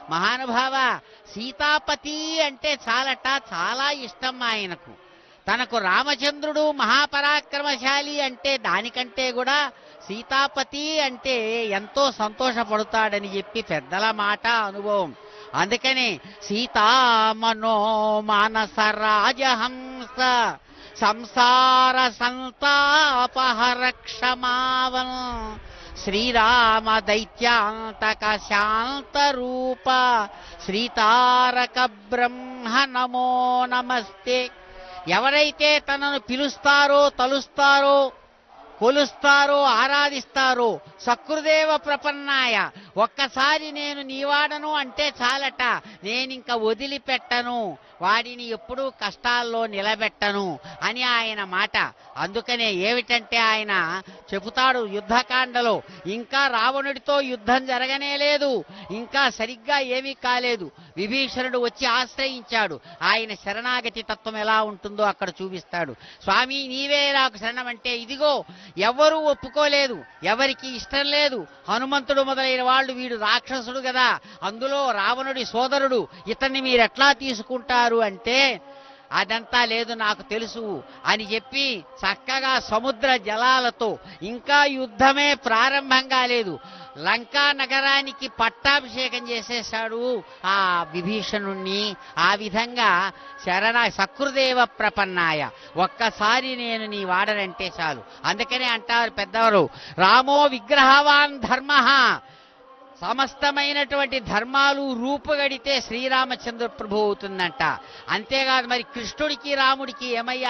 మహానుభావ సీతాపతి అంటే చాలట చాలా ఇష్టం ఆయనకు తనకు రామచంద్రుడు మహాపరాక్రమశాలి అంటే దానికంటే కూడా సీతాపతి అంటే ఎంతో సంతోషపడతాడని చెప్పి పెద్దల మాట అనుభవం అందుకనే సీతామనో మానస రాజహంస సంసార సంతాపహర క్షమావన్ శ్రీరామ దైత్యాంతక శాంత రూప శ్రీతారక బ్రహ్మ నమో నమస్తే ఎవరైతే తనను పిలుస్తారో తలుస్తారో కొలుస్తారో ఆరాధిస్తారో సకృదేవ ప్రపన్నాయ ఒక్కసారి నేను నీవాడను అంటే చాలట నేనింక వదిలిపెట్టను వాడిని ఎప్పుడూ కష్టాల్లో నిలబెట్టను అని ఆయన మాట అందుకనే ఏమిటంటే ఆయన చెబుతాడు యుద్ధకాండలో ఇంకా రావణుడితో యుద్ధం జరగనే లేదు ఇంకా సరిగ్గా ఏమీ కాలేదు విభీషణుడు వచ్చి ఆశ్రయించాడు ఆయన శరణాగతి తత్వం ఎలా ఉంటుందో అక్కడ చూపిస్తాడు స్వామి నీవే నాకు శరణం అంటే ఇదిగో ఎవ్వరూ ఒప్పుకోలేదు ఎవరికి ఇష్టం లేదు హనుమంతుడు మొదలైన వాళ్ళు వీడు రాక్షసుడు కదా అందులో రావణుడి సోదరుడు ఇతన్ని మీరు ఎట్లా తీసుకుంటారు అంటే అదంతా లేదు నాకు తెలుసు అని చెప్పి చక్కగా సముద్ర జలాలతో ఇంకా యుద్ధమే ప్రారంభం కాలేదు లంకా నగరానికి పట్టాభిషేకం చేసేశాడు ఆ విభీషణుణ్ణి ఆ విధంగా శరణ సకృదేవ ప్రపన్నాయ ఒక్కసారి నేను నీ వాడనంటే చాలు అందుకనే అంటారు పెద్దవారు రామో విగ్రహవాన్ ధర్మ సమస్తమైనటువంటి ధర్మాలు రూపుగడితే శ్రీరామచంద్ర ప్రభు అవుతుందంట అంతేకాదు మరి కృష్ణుడికి రాముడికి ఏమయ్యా